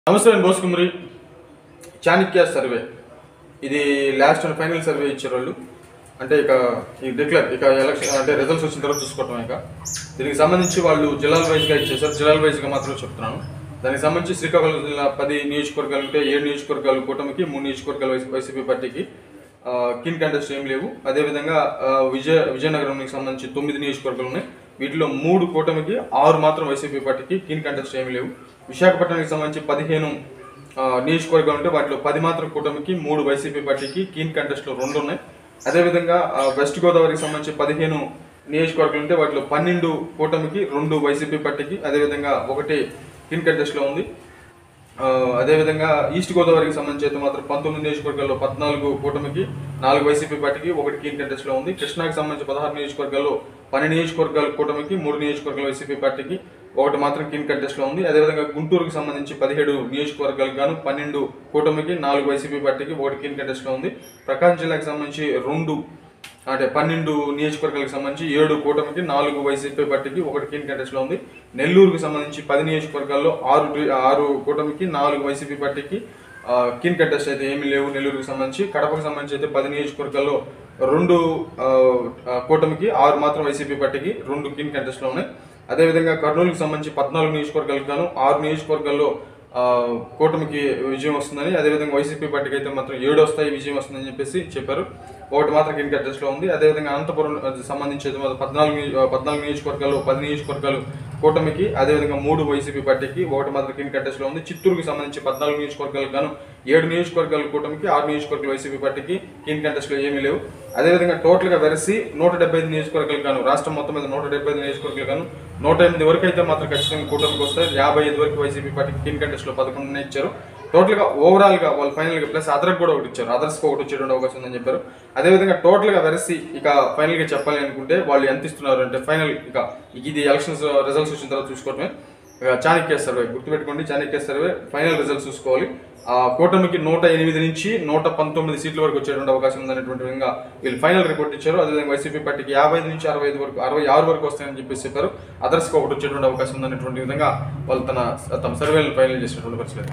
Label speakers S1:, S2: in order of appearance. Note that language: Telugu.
S1: నమస్తే నేను బోస్ కుమరి చాణక్య సర్వే ఇది లాస్ట్ అండ్ ఫైనల్ సర్వే ఇచ్చారు వాళ్ళు అంటే ఇక ఈ డిక్లేర్ ఇక ఎలక్షన్ అంటే రిజల్ట్స్ వచ్చిన తర్వాత చూసుకోవటం ఇక దీనికి సంబంధించి వాళ్ళు జిల్లాల వైజ్గా ఇచ్చేసారు జిల్లాల వైజ్గా మాత్రం చెప్తున్నాను దానికి సంబంధించి శ్రీకాకుళం జిల్లా పది నియోజకవర్గాలు ఉంటే ఏడు నియోజకవర్గాలు కూటమికి మూడు నియోజకవర్గాలు వైసీ- వైసీపీ పార్టీకి ఆ, కిన్ కంటెస్ట్ ఏం లేవు అదేవిధంగా ఆ, విజయ విజయనగరంకి సంబంధించి తొమ్మిది నియోజకవర్గాలు ఉన్నాయి వీటిలో మూడు కూటమికి ఆరు మాత్రం వైసీపీ పార్టీకి కిన్ కంటెస్ట్ ఏమి లేవు విశాఖపట్నానికి సంబంధించి పదిహేను ఆ, నియోజకవర్గాలు ఉంటే వాటిలో పది మాత్రం కూటమికి మూడు వైసీపీ పార్టీకి కీన్ కంటెస్ట్లో రెండు ఉన్నాయి అదేవిధంగా ఆ, వెస్ట్ గోదావరికి సంబంధించి పదిహేను నియోజకవర్గాలు ఉంటే వాటిలో పన్నెండు కూటమికి రెండు వైసీపీ పార్టీకి అదేవిధంగా ఒకటి కీన్ కంటెస్ట్లో ఉంది ఆ, అదేవిధంగా ఈస్ట్ గోదావరికి సంబంధించి అయితే మాత్రం పంతొమ్మిది నియోజకవర్గాల్లో పద్నాలుగు కూటమికి నాలుగు వైసీపీ పార్టీకి ఒకటి కీన్ కంటెస్ట్ లో ఉంది కృష్ణాకి సంబంధించి పదహారు నియోజకవర్గాల్లో పన్నెండు నియోజకవర్గాలు కూటమికి మూడు నియోజకవర్గాలు వైసీపీ పార్టీకి ఒకటి మాత్రం కీన్ కంటెస్ట్ లో ఉంది అదేవిధంగా గుంటూరుకి సంబంధించి పదిహేడు నియోజకవర్గాలకు గాను పన్నెండు కూటమికి నాలుగు వైసీపీ పార్టీకి ఒకటి కీన్ కంటెస్ట్ లో ఉంది ప్రకాశం జిల్లాకి సంబంధించి రెండు అంటే పన్నెండు నియోజకవర్గాలకు సంబంధించి ఏడు కూటమికి నాలుగు వైసీపీ పార్టీకి ఒకటి కీన్ కంటెస్ట్ లో ఉంది నెల్లూరుకి సంబంధించి పది నియోజకవర్గాల్లో ఆరు డి- ఆరు కూటమికి నాలుగు వైసీపీ పార్టీకి ఆ, కీన్ కంటెస్ట్ అయితే ఏమీ లేవు నెల్లూరుకి సంబంధించి కడపకు సంబంధించి అయితే పది నియోజకవర్గాల్లో రెండు ఆ, ఆ, కూటమికి ఆరు మాత్రం వైసీపీ పార్టీకి రెండు కీన్ కంటెస్ట్ లో ఉన్నాయి అదేవిధంగా కర్నూలుకి సంబంధించి పద్నాలుగు నియోజకవర్గాలకు గాను ఆరు నియోజకవర్గాల్లో ఆ, కూటమికి విజయం వస్తుందని అదేవిధంగా వైసీపీ పార్టీకి అయితే మాత్రం ఏడు వస్తాయి విజయం వస్తుందని చెప్పేసి చెప్పారు ఒకటి మాత్రం కింద అడ్జస్ట్ లో ఉంది అదేవిధంగా అనంతపురం అది సంబంధించి అయితే మాత్రం పద్నాలుగు నియో- పద్నాలుగు నియోజకవర్గాలు పది నియోజకవర్గాలు కూటమికి అదేవిధంగా మూడు వైసీపీ పార్టీకి ఒకటి మాత్రం కింద అడ్జస్ట్ లో ఉంది చిత్తూరుకి సంబంధించి పద్నాలుగు నియోజకవర్గాలకు గాను ఏడు నియోజకవర్గాలు కూటమికి ఆరు నియోజకవర్గాలు వైసీపీ పార్టీకి కింద కంటెస్ట్ లో ఏమీ లేవు అదేవిధంగా టోటల్ గా వెరసి నూట డెబ్బై ఐదు నియోజకవర్గాలు గాను రాష్ట్రం మొత్తం మీద నూట డెబ్బై ఐదు నియోజకవర్గాలు గాను నూట ఎనిమిది వరకు అయితే మాత్రం ఖచ్చితంగా కూటమికి వస్తాయి యాభై ఐదు వరకు వైసీపీ పార్టీకి కింద కంటెస్ట్ లో పదకొండునే ఇచ్చారు టోటల్ గా ఓవరాల్ గా వాళ్ళు ఫైనల్ గా ప్లస్ అదర్ కూడా ఒకటి ఇచ్చారు అదర్స్ కి ఒకటి వచ్చేటువంటి అవకాశం ఉందని చెప్పారు అదేవిధంగా టోటల్ గా వెరసి ఇక ఫైనల్ గా చెప్పాలి అనుకుంటే వాళ్ళు ఎంత ఇస్తున్నారు అంటే ఫైనల్ ఇక ఇది ఎలక్షన్స్ రిజల్ట్స్ వచ్చిన తర్వాత చూసుకోవటమే ఇక చాణక్య సర్వే గుర్తుపెట్టుకోండి చాణక్య సర్వే ఫైనల్ రిజల్ట్స్ చూసుకోవాలి ఆ కూటమికి నూట ఎనిమిది నుంచి నూట పంతొమ్మిది సీట్ల వరకు వచ్చేటువంటి అవకాశం ఉందనేటువంటి విధంగా వీళ్ళు ఫైనల్ రిపోర్ట్ ఇచ్చారు అదేవిధంగా వైసీపీ పార్టీకి యాభై ఐదు నుంచి అరవై ఐదు వరకు అరవై ఆరు వరకు వస్తాయని చెప్పేసి చెప్పారు అదర్స్కి ఒకటి వచ్చేటువంటి అవకాశం ఉందనేటువంటి విధంగా వాళ్ళు తన తమ సర్వేలు ఫైనల్ చేసినటువంటి పరిస్థితి